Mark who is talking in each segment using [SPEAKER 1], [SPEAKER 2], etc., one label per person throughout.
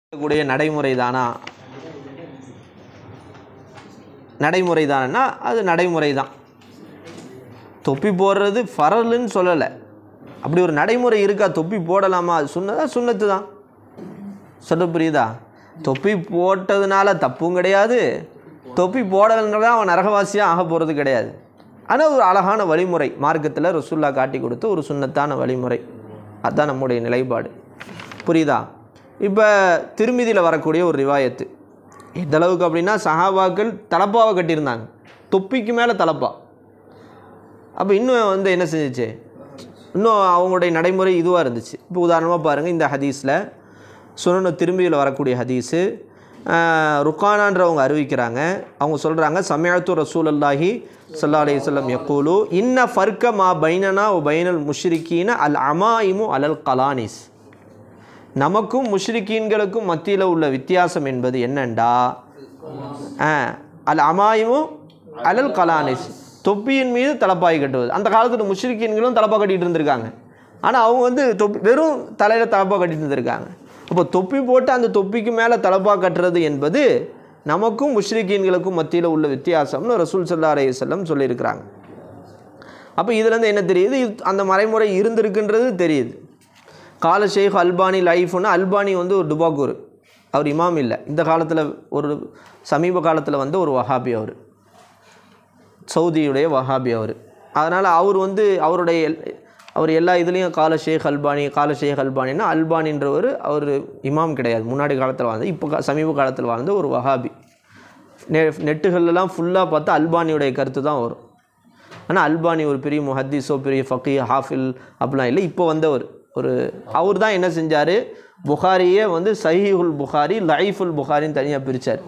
[SPEAKER 1] கூடிய நடைமுறை தானா நடைமுறை தானா அது நடைமுறை தான் தொப்பி போடுறது ஃபரலுன்னு சொல்லலை அப்படி ஒரு நடைமுறை இருக்கா தொப்பி போடலாமா அது சுன்னதா சுன்னத்து தான் சொல்ல புரியுதா தொப்பி போட்டதுனால தப்பும் கிடையாது தொப்பி போடலைன்றதா அவன் நரகவாசியாக ஆக போகிறது கிடையாது ஆனால் ஒரு அழகான வழிமுறை மார்க்கத்தில் ரசுல்லா காட்டி கொடுத்த ஒரு சுன்னத்தான வழிமுறை அதுதான் நம்முடைய நிலைப்பாடு புரியுதா இப்போ திருமிதியில் வரக்கூடிய ஒரு ரிவாயத்து எந்த அளவுக்கு அப்படின்னா சஹாபாக்கள் தலப்பாவை கட்டியிருந்தாங்க தொப்பிக்கு மேலே தலப்பா அப்போ இன்னும் வந்து என்ன செஞ்சுச்சு இன்னும் அவங்களுடைய நடைமுறை இதுவாக இருந்துச்சு இப்போ உதாரணமாக பாருங்கள் இந்த ஹதீஸில் சுனன திரும்பியில் வரக்கூடிய ஹதீஸு ஆஹ், ருக்கானான்றவங்க அறிவிக்கிறாங்க அவங்க சொல்கிறாங்க சமயத்து ரசூல் அல்லாஹி சல்லா அலி சொல்லம் யக்கூலு இன்ன ஃபர்க மா பைனனா ஒ பைனல் முஷ்ரிக்கீன அல் அமாயிமு அலல் கலானிஸ் நமக்கும் முஷ்ரிக்கீன்களுக்கும் மத்தியில் உள்ள வித்தியாசம் என்பது என்னண்டா ஆ, அல் அமாயிமு அலல் கலானிஸ் தொப்பியின் மீது தலப்பாய் கட்டுவது அந்த காலத்தில் முஷ்ரிக்கீன்களும் தலப்பா கட்டிட்டு இருந்திருக்காங்க ஆனால் அவங்க வந்து தொப்பி வெறும் தலையில் தலப்பா கட்டிட்டு இருந்திருக்காங்க அப்போ தொப்பி போட்டு அந்த தொப்பிக்கு மேலே தலப்பா கட்டுறது என்பது நமக்கும் முஷ்ரிக்கீன்களுக்கும் மத்தியில் உள்ள வித்தியாசம்னு ரசூல் சல்லா அலைஹி வஸல்லம் சொல்லியிருக்கிறாங்க அப்போ இதுலேருந்து என்ன தெரியுது இது- அந்த மறைமுறை இருந்திருக்குன்றது தெரியுது கால ஷேக் அல்பானி லைஃப்னு அல்பானி வந்து ஒரு டுபாக்கூர் அவர் இமாம் இல்லை இந்த காலத்தில் ஒரு சமீப காலத்தில் வந்து ஒரு வஹாபி அவர் சவுதியுடைய வஹாபி அவர் அதனால் அவர் வந்து அவருடைய எல்- அவர் எல்லா இதுலேயும் கால ஷேக் அல்பானி கால ஷேக் அல்பானின்னா அல்பானின்றவர் அவர் இமாம் கிடையாது முன்னாடி காலத்தில் வாழ்ந்து இப்போ கா- சமீப காலத்தில் வாழ்ந்த ஒரு வஹாபி நெ நெட்டுகள்லாம் ஃபுல்லாக பார்த்தா அல்பானியுடைய கருத்து தான் வரும் ஆனால் அல்பானி ஒரு பெரிய முஹத்திஸோ பெரிய ஃபக்கி ஹாஃபில் அப்படிலாம் இல்லை இப்போ வந்தவர் ஒரு அவர் தான் என்ன செஞ்சார் புகாரியே வந்து சஹீஹுல் புகாரி லைஃபுல் புகாரின்னு தனியாக பிரித்தார்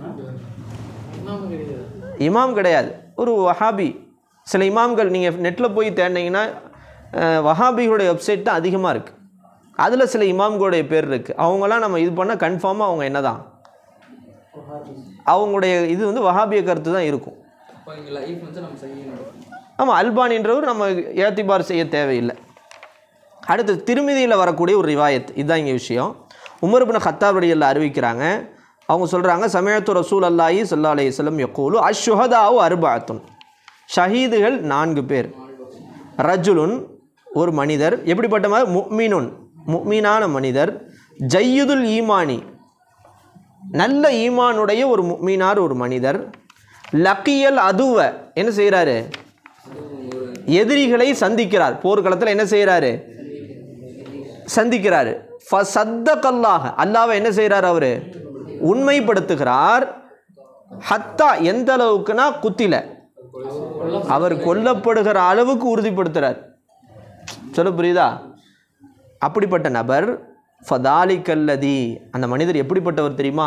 [SPEAKER 1] இமாம் கிடையாது ஒரு வஹாபி சில இமாம்கள் நீங்கள் நெட்டில் போய் தேடினீங்கன்னா அஹ், வஹாபிகளுடைய வெப்சைட் தான் அதிகமாக இருக்குது அதில் சில இமாம்களுடைய பேர் இருக்குது அவங்களாம் நம்ம இது பண்ணால் கன்ஃபார்மாக அவங்க என்ன தான் அவங்களுடைய இது வந்து வஹாபிய கருத்து தான் இருக்கும்
[SPEAKER 2] அப்போ இங்கே லைஃப் வந்து நம்ம செய்யணும்
[SPEAKER 1] ஆமாம் அல்பானின்றவர் நம்ம ஏத்திபார் செய்ய தேவையில்லை அடுத்து திருமதியில் வரக்கூடிய ஒரு ரிவாயத் இதுதான் இங்கே விஷயம் உமர் பின் ஹத்தாப் ரலியல்லாஹு அறிவிக்கிறாங்க அவங்க சொல்கிறாங்க சமயத்து ரசூல் அல்லாஹி சல்லா அலைஹி வஸல்லம் யக்கூலு அஷ்ஹதாவு அர்பாத்துன் ஷஹீதுகள் நான்கு பேர் ரஜுலுன் ஒரு மனிதர் எப்படிப்பட்ட மாதிரி முக்மீனுன் முக்மீனான மனிதர் ஜய்யுதுல் ஈமானி நல்ல ஈமானுடைய ஒரு முக்மீனார் ஒரு மனிதர் லக்கியல் அதுவ என்ன செய்கிறாரு எதிரிகளை சந்திக்கிறார் போர்க்களத்தில் என்ன செய்கிறாரு சந்திக்கிறாரு சத்தகல்லாக அல்லாவை என்ன செய்கிறார் அவர் உண்மைப்படுத்துகிறார் ஹத்தா எந்த அளவுக்குனா குத்தில அவர் கொல்லப்படுகிற அளவுக்கு உறுதிப்படுத்துகிறார் சொல்ல புரியுதா அப்படிப்பட்ட நபர் ஃபதாலிக்கல்லதி அந்த மனிதர் எப்படிப்பட்டவர் தெரியுமா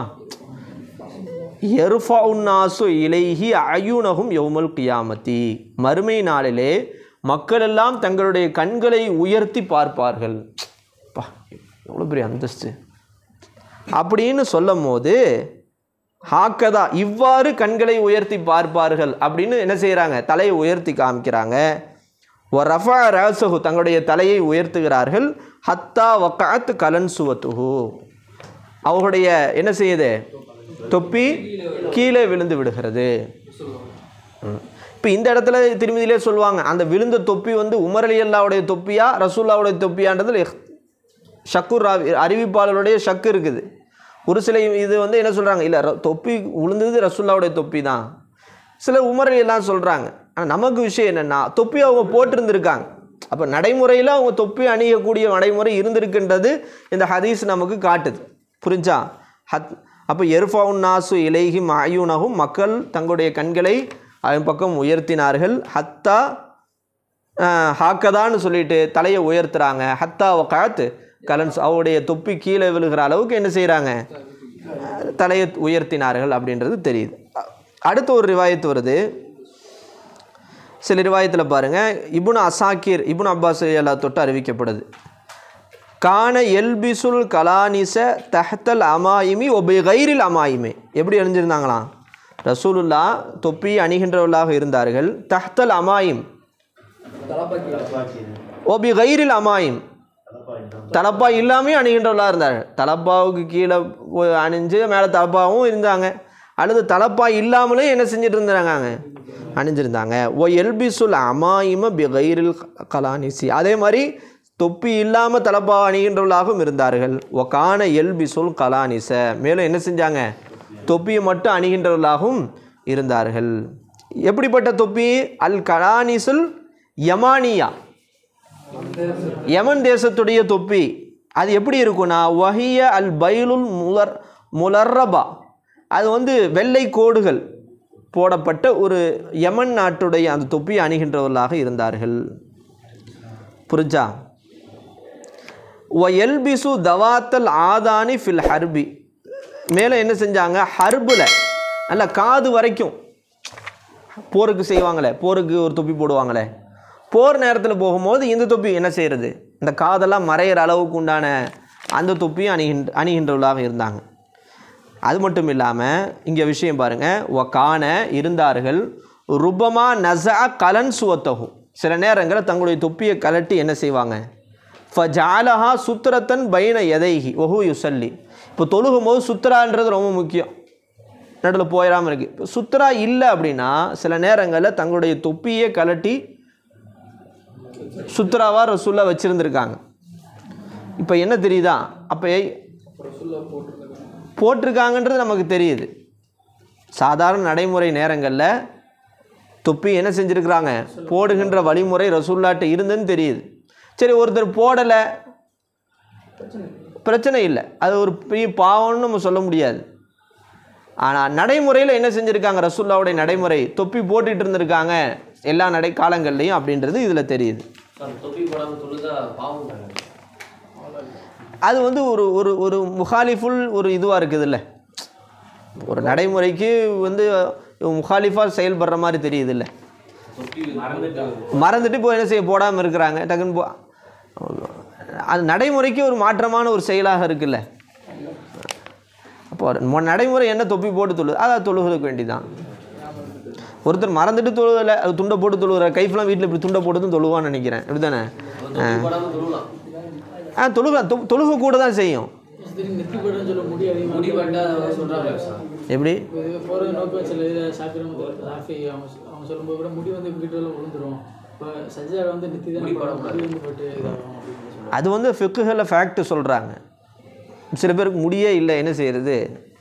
[SPEAKER 1] எருஃபவுன்னாசு இலைஹி அயுனகும் யௌமல் கியாமத்தி மறுமை நாளிலே மக்கள் எல்லாம் தங்களுடைய கண்களை உயர்த்தி பார்ப்பார்கள் பா எவ்வளோ பெரிய அந்தஸ்து அப்படின்னு சொல்லும் போது ஹாக்கதா இவ்வாறு கண்களை உயர்த்தி பார்ப்பார்கள் அப்படின்னு என்ன செய்கிறாங்க தலையை உயர்த்தி காமிக்கிறாங்க ஒரு ரஃபா ராசஹு தங்களுடைய தலையை உயர்த்துகிறார்கள் ஹத்தா வக்காத்து கலன் சுவத்துஹு அவர்களுடைய என்ன செய்யுது தொப்பி கீழே விழுந்து விடுகிறது இப்போ இந்த இடத்துல திருமதியிலே சொல்லுவாங்க அந்த விழுந்த தொப்பி வந்து உமர் அலி அல்லாவுடைய தொப்பியா ரசூல்லாவுடைய தொப்பியான்றதுல இஹ்- ஷக்குர் ராவி அறிவிப்பாளருடைய ஷக்கு இருக்குது ஒரு சில இது வந்து என்ன சொல்கிறாங்க இல்லை ர- தொப்பி விழுந்தது ரசூல்லாவுடைய தொப்பி தான் சில உமர் அலி எல்லாம் சொல்கிறாங்க ஆனால் நமக்கு விஷயம் என்னென்னா தொப்பி அவங்க போட்டிருந்திருக்காங்க அப்போ நடைமுறையில் அவங்க தொப்பி அணியக்கூடிய நடைமுறை இருந்திருக்கின்றது இந்த ஹதீஸ் நமக்கு காட்டுது புரிஞ்சா ஹத் அப்போ எர்ஃபவுன் நாசு இலைஹி மாயூனகும் மக்கள் தங்களுடைய கண்களை அவன் பக்கம் உயர்த்தினார்கள் ஹத்தா ஆஹ், ஹாக்கதான்னு சொல்லிட்டு தலையை உயர்த்துறாங்க ஹத்தா வக்காத்து கலன்ஸ் அவருடைய தொப்பி கீழே விழுகிற அளவுக்கு என்ன செய்கிறாங்க தலையை உயர்த்தினார்கள் அப்படின்றது தெரியுது அ- அடுத்த ஒரு ரிவாயத்து வருது சில ரிவாயத்தில் பாருங்கள் இப்னு அசாக்கிர் இப்னு அப்பாஸ் எல்லா தொட்டு அறிவிக்கப்படுது கான எல்பிசுல் கலானிச தஹ்தல் அமாயிமி ஒபி கைரில் அமாயிமே எப்படி அணிஞ்சிருந்தாங்களாம் ரசூலுல்லா தொப்பி அணிகின்றவர்களாக இருந்தார்கள் தஹ்தல் அமாயிம் ஒபி கைரில் அமாயிம் தலப்பா இல்லாமையும் அணிகின்றவர்களாக இருந்தார்கள் தலப்பாவுக்கு கீழே போய் அணிஞ்சு மேலே தலப்பாவும் இருந்தாங்க அல்லது தலப்பா இல்லாமலே என்ன செஞ்சுட்டு இருந்தாங்க அணிஞ்சிருந்தாங்க ஓ எல்பிசுல் அமாயிம பிகைரில் கலானிசி அதே மாதிரி தொப்பி இல்லாமல் தலப்பா அணிகின்றவர்களாகவும் இருந்தார்கள் ஒ கான எல்பிசுல் கலானிச மேலும் என்ன செஞ்சாங்க தொப்பியை மட்டும் அணிகின்றவர்களாகவும் இருந்தார்கள் எப்படிப்பட்ட தொப்பி அல் கலானிசுல் யமானியா யமன் தேசத்துடைய தொப்பி அது எப்படி இருக்கும்னா வஹிய அல் பைலுல் முலர் முலர்ரபா அது வந்து வெள்ளை கோடுகள் போடப்பட்ட ஒரு யமன் நாட்டுடைய அந்த தொப்பி அணிகின்றவர்களாக இருந்தார்கள் புரிஞ்சா ஒ எல்பிசு தவாத்தல் ஆதானி ஃபில் ஹர்பி மேலே என்ன செஞ்சாங்க ஹர்பில் நல்ல காது வரைக்கும் போருக்கு செய்வாங்களே போருக்கு ஒரு தொப்பி போடுவாங்களே போர் நேரத்தில் போகும்போது இந்த தொப்பி என்ன செய்கிறது இந்த காதெல்லாம் மறையிற அளவுக்கு உண்டான அந்த தொப்பியும் அணிகின்ற அணிகின்றவர்களாக இருந்தாங்க அது மட்டும் இல்லாமல் இங்கே விஷயம் பாருங்கள் ஒ காண இருந்தார்கள் ருபமா நசா கலன் சுவத்தகு சில நேரங்களில் தங்களுடைய தொப்பியை கலட்டி என்ன செய்வாங்க ஃபஜாலஹா சுத்திரத்தன் பைன எதைஹி ஒஹு யுசல்லி இப்போ தொழுகும் போது சுத்ரான்றது ரொம்ப முக்கியம் நடுவில் போயிடாமல் இருக்குது இப்போ சுத்ரா இல்லை அப்படின்னா சில நேரங்களில் தங்களுடைய தொப்பியே கலட்டி சுத்ராவாக ரசுல்லா வச்சுருந்துருக்காங்க இப்போ என்ன தெரியுதா அப்போ போட்டிருக்காங்கன்றது நமக்கு தெரியுது சாதாரண நடைமுறை நேரங்களில் தொப்பி என்ன செஞ்சுருக்கிறாங்க போடுகின்ற வழிமுறை ரசூல்லாட்ட இருந்துன்னு தெரியுது சரி ஒருத்தர் போடலை பிரச்சனை இல்லை அது ஒரு பெரிய பாவம்னு நம்ம சொல்ல முடியாது ஆனால் நடைமுறையில் என்ன செஞ்சுருக்காங்க ரசூல்லாவுடைய நடைமுறை தொப்பி போட்டுட்டு இருந்திருக்காங்க எல்லா நடை காலங்கள்லையும் அப்படின்றது இதில் தெரியுது
[SPEAKER 3] சார் தொப்பி போடாமல் தொழுதா பாவம் தானே
[SPEAKER 1] அது வந்து ஒரு ஒரு ஒரு முகாலிஃபுல் ஒரு இதுவாக இருக்குதுல்ல ஒரு நடைமுறைக்கு வந்து முகாலிஃபாக செயல்படுற மாதிரி தெரியுதுல்ல
[SPEAKER 3] தொப்பி மறந்துட்டு
[SPEAKER 1] மறந்துட்டு இப்போ என்ன செய்ய போடாமல் இருக்கிறாங்க டக்குன்னு போ அது நடைமுறைக்கு ஒரு மாற்றமான ஒரு செயலாக இருக்குல்ல அப்போ மொ- நடைமுறை என்ன தொப்பி போட்டு தொழு அதான் தொழுகிறதுக்கு வேண்டிதான் ஒருத்தர் மறந்துட்டு தொழுவலை அது துண்டை போட்டு தொழுகிற கைஃப்லாம் வீட்டில் இப்படி துண்டை போட்டு தான் தொழுவான்னு நினைக்கிறேன் இப்படி தானே
[SPEAKER 3] தொப்பி போடாமல் தொழுலாம்
[SPEAKER 1] ஆ தொழுக தொ- தொழுக கூட தான் செய்யும்
[SPEAKER 2] திடீர்னு நெத்தி போய்டுன்னு சொல்ல முடி அதிகமாக
[SPEAKER 3] முடி பட்டா சொல்கிறாங்க சார்
[SPEAKER 1] எப்படி
[SPEAKER 2] இது போகிற நோக்கம் சில இதில் ஷாக்கிரம் ராஃபி அவங்க சொ- அவங்க சொல்லும்போது கூட முடி வந்து வீட்டில் விழுந்துரும் இப்போ சஜ்ஜால வந்து நெத்தி தான்
[SPEAKER 3] முடி
[SPEAKER 2] போடும்.
[SPEAKER 3] படக்கூடாது.
[SPEAKER 2] முடி வந்து போட்டு இதாகும் அப்படின்னு சொல்லுவாங்க
[SPEAKER 1] அது வந்து ஃபிக்குகளில் ஃபேக்ட் சொல்கிறாங்க சில பேருக்கு முடியே இல்லை என்ன செய்கிறது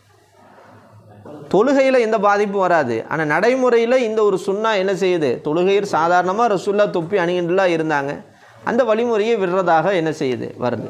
[SPEAKER 1] தொழுகையில் எந்த பாதிப்பும் வராது ஆனால் நடைமுறையில் இந்த ஒரு சுண்ணா என்ன செய்யுது தொழுகையில் சாதாரணமாக ரசுல்லா தொப்பி அணிகின்றலாம் இருந்தாங்க அந்த வழிமுறையை விடுறதாக என்ன செய்யுது வருது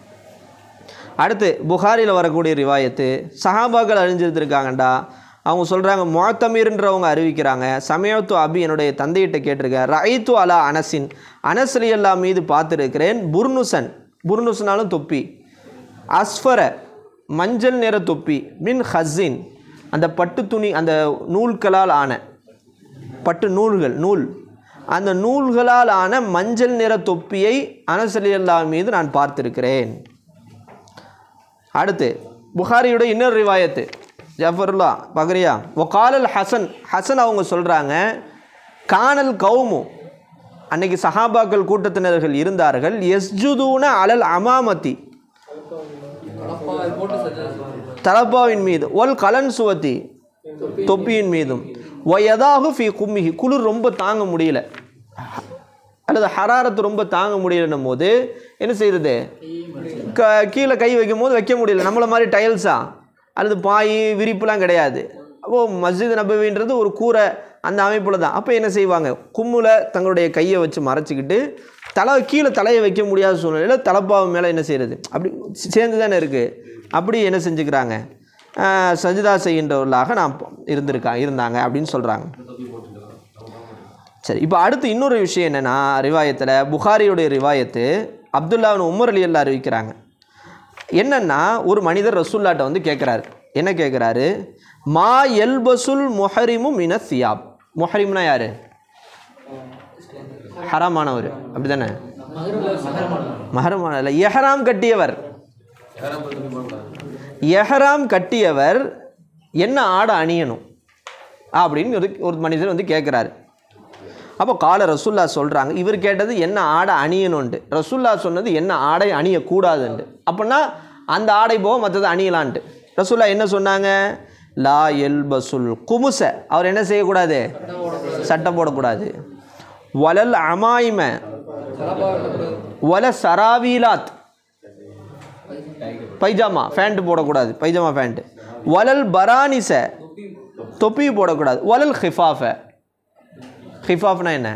[SPEAKER 1] அடுத்து புகாரில் வரக்கூடிய ரிவாயத்து சஹாபாக்கள் அழிஞ்சிருந்திருக்காங்கண்டா அவங்க சொல்கிறாங்க முழத்தமீர்ன்றவங்க அறிவிக்கிறாங்க சமயத்து அபி என்னுடைய தந்தையிட்ட கேட்டிருக்கேன் ரைத்து அலா அனசின் அனஸ்லி அல்லா மீது பார்த்துருக்கிறேன் புர்னுசன் புர்னுசனாலும் தொப்பி அஸ்ஃபர மஞ்சள் நிற தொப்பி மின் ஹஸ்ஸின் அந்த பட்டு துணி அந்த நூல்களால் ஆன பட்டு நூல்கள் நூல் அந்த நூல்களால் ஆன மஞ்சள் நிற தொப்பியை அனசலி அல்லா மீது நான் பார்த்திருக்கிறேன் அடுத்து புகாரியுடைய இன்னொரு ரிவாயத்து ஜஃபருல்லா பக்ரியா ஒகாலல் ஹசன் ஹசன் அவங்க சொல்கிறாங்க கானல் கௌமு அன்னைக்கு சஹாபாக்கள் கூட்டத்தினர்கள் இருந்தார்கள் எஸ்ஜுதூன அலல் அமாமதி
[SPEAKER 2] அப்பா அது போட்டு சஜ்ஜா செய்வாங்க.
[SPEAKER 1] தலப்பாவின் மீது ஒல் கலன் சுவத்தி தொப்பியின் மீதும் ஒயதாகு ஃபி கும்மிஹி குளிர் ரொம்ப தாங்க முடியல அல்லது ஹராரத்து ரொம்ப தாங்க முடியலன்னும் போது என்ன செய்கிறது க கீழே கை வைக்கும் போது வைக்க முடியல நம்மளை மாதிரி டைல்ஸா அல்லது பாய் விரிப்புலாம் கிடையாது அப்போ மஸ்ஜித் நபவின்றது ஒரு கூரை அந்த அமைப்பில் தான் அப்போ என்ன செய்வாங்க கும்முல தங்களுடைய கையை வச்சு மறைச்சிக்கிட்டு தலை கீழே தலையை வைக்க முடியாத சூழ்நிலையில் தலைப்பாவு மேலே என்ன செய்கிறது அப்படி சேர்ந்து தானே இருக்குது அப்படி என்ன செஞ்சுக்கிறாங்க ஆஹ் சஜிதா செய்கின்றவர்களாக நான் இருந்திருக்கா இருந்தாங்க அப்படின்னு சொல்கிறாங்க சரி இப்போ அடுத்து இன்னொரு விஷயம் என்னென்னா ரிவாயத்தில் புகாரியுடைய ரிவாயத்து அப்துல்லாவின் உமர் அலி அல்லா அறிவிக்கிறாங்க என்னன்னா ஒரு மனிதர் ரசூல்லாட்ட வந்து கேட்குறாரு என்ன கேட்குறாரு மா எல்பசுல் முஹரிமு மின சியாப் முஹரிம்னா யார் ஹராமானவர் அப்படி தானே மஹரமான இல்லை எஹராம் கட்டியவர்
[SPEAKER 3] யாரும் போய் தொப்பி போடக்கூடாது
[SPEAKER 1] எஹராம் கட்டியவர் என்ன ஆடை அணியணும் அப்படின்னு ஒரு ஒரு மனிதர் வந்து கேட்குறாரு அப்போ கால ரசுல்லா சொல்கிறாங்க இவர் கேட்டது என்ன ஆடை அணியணுன்ட்டு ரசுல்லா சொன்னது என்ன ஆடை அணியக்கூடாதுன்ட்டு அப்படின்னா அந்த ஆடை போக மற்றது அணியலான்ட்டு ரசுல்லா என்ன சொன்னாங்க லா எல் பசுல் குமுச அவர் என்ன செய்யக்கூடாது சட்டை போடக்கூடாது வலல் அமாயிம வல சராவீலாத் பைஜாமா ஃபேண்ட் போடக்கூடாது பைஜாமா ஃபேண்ட் வலல் பரானிச தொப்பி போடக்கூடாது வலல் ஹிஃபாஃப ஹிஃபாஃப்னா என்ன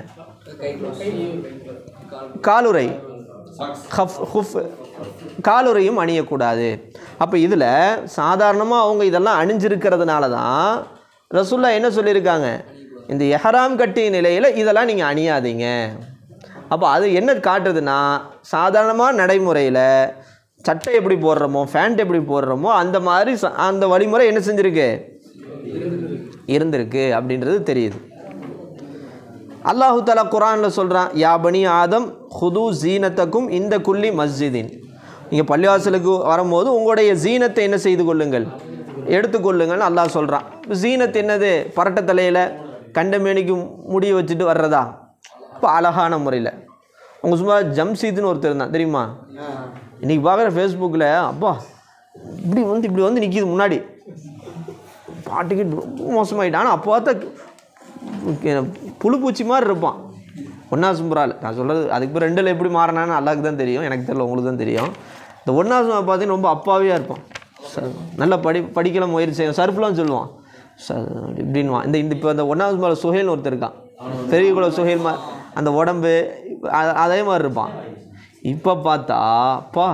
[SPEAKER 1] காலுரை ஹஃப் ஹுஃப் காலுரையும் அணியக்கூடாது அப்போ இதில் சாதாரணமாக அவங்க இதெல்லாம் அணிஞ்சிருக்கிறதுனால தான் ரசுல்லா என்ன சொல்லியிருக்காங்க இந்த எஹராம் கட்டிய நிலையில் இதெல்லாம் நீங்கள் அணியாதீங்க அப்போ அது என்ன காட்டுதுன்னா சாதாரணமாக நடைமுறையில் சட்டை எப்படி போடுறோமோ ஃபேண்ட் எப்படி போடுறோமோ அந்த மாதிரி ச- அந்த வழிமுறை என்ன செஞ்சுருக்கு இருந்திருக்கு அப்படின்றது தெரியுது அல்லாஹு தலா குரானில் சொல்கிறான் யா பனி ஆதம் ஹுது ஜீனத்தக்கும் இந்த குல்லி மஸ்ஜிதின் நீங்கள் பள்ளிவாசலுக்கு வரும்போது உங்களுடைய ஜீனத்தை என்ன செய்து கொள்ளுங்கள் எடுத்துக்கொள்ளுங்கள்னு அல்லாஹ் சொல்கிறான் ஜீனத் என்னது பரட்ட தலையில் கண்டமேனிக்கு முடி வச்சுட்டு வர்றதா இப்போ அழகான முறையில் உங்கள் சும்மா ஜம்சீத்னு ஒருத்தர் இருந்தான் தெரியுமா இன்றைக்கி பார்க்குற ஃபேஸ்புக்கில் அப்பா இப்படி வந்து இப்படி வந்து நிற்கிது முன்னாடி பாட்டுக்கு ரொம்ப மோசமாயிட்டான் ஆனால் அப்போ பார்த்தா புழு பூச்சி மாதிரி இருப்பான் ஒன்றா சும்பரால் நான் சொல்கிறது அதுக்கு பிறகு ரெண்டில் எப்படி மாறினான்னு அல்லாவுக்கு தான் தெரியும் எனக்கு தெரியல உங்களுக்கு தான் தெரியும் இந்த ஒன்றா சும்மா பார்த்தீங்கன்னா ரொம்ப அப்பாவியாக இருப்பான் ச நல்லா படி படிக்கலாம் முயற்சி செய்யும் சர்ஃப்லாம் சொல்லுவான் ச இப்படின்வான் இந்த இந்த இப்போ அந்த ஒன்றாவது மேலே சுஹேல்னு ஒருத்தர் இருக்கான் பெரிய குல சுஹேல் மா அந்த உடம்பு அ- அதே மாதிரி இருப்பான் இப்போ பார்த்தா அப்பா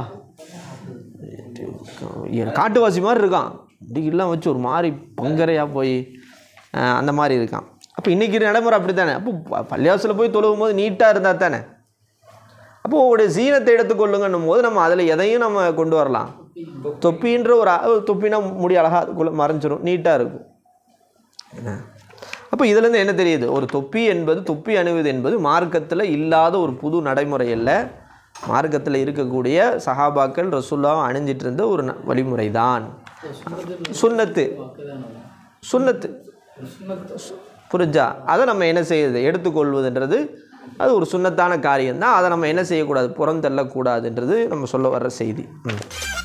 [SPEAKER 1] என் காட்டுவாசி மாதிரி இருக்கான் இப்படிலாம் வச்சு ஒரு மாதிரி பங்கரையாக போய் அஹ், அந்த மாதிரி இருக்கான் அப்போ இன்றைக்கி நடைமுறை அப்படி தானே அப்போ ப- பள்ளிவாசலில் போய் தொழுவும் போது நீட்டாக இருந்தால் தானே அப்போ உங்களுடைய சீனத்தை எடுத்துக்கொள்ளுங்கன்னும் போது நம்ம அதில் எதையும் நம்ம கொண்டு வரலாம் தொப்பின்ற ஒரு அ- ஒரு தொப்பினா முடி அழகாக அதுக்குள்ளே மறைஞ்சிரும் நீட்டாக இருக்கும் என்ன அப்போ இதுலேருந்து என்ன தெரியுது ஒரு தொப்பி என்பது தொப்பி அணிவது என்பது மார்க்கத்தில் இல்லாத ஒரு புது நடைமுறை அல்ல மார்க்கத்தில் இருக்கக்கூடிய சஹாபாக்கள் ரசுல்லாவும் அணிஞ்சிட்டு இருந்த ஒரு ந- வழிமுறை தான் சுன்னத்து சுன்னத்து புரிஞ்சா அதை நம்ம என்ன செய்யுது எடுத்துக்கொள்வதுன்றது அது ஒரு சுன்னத்தான காரியம்தான் அதை நம்ம என்ன செய்யக்கூடாது புறந்தள்ளக்கூடாதுன்றது நம்ம சொல்ல வர்ற செய்தி ம்